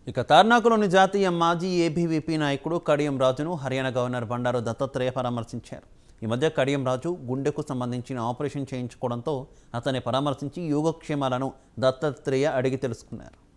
ఇక తార్నాకులోని జాతీయ మాజీ ఏబీవీపీ నాయకుడు కడియం రాజును హర్యానా గవర్నర్ బండారు దత్తాత్రేయ పరామర్శించారు ఈ మధ్య కడియం రాజు గుండెకు సంబంధించిన ఆపరేషన్ చేయించుకోవడంతో అతన్ని పరామర్శించి యోగక్షేమాలను దత్తాత్రేయ అడిగి తెలుసుకున్నారు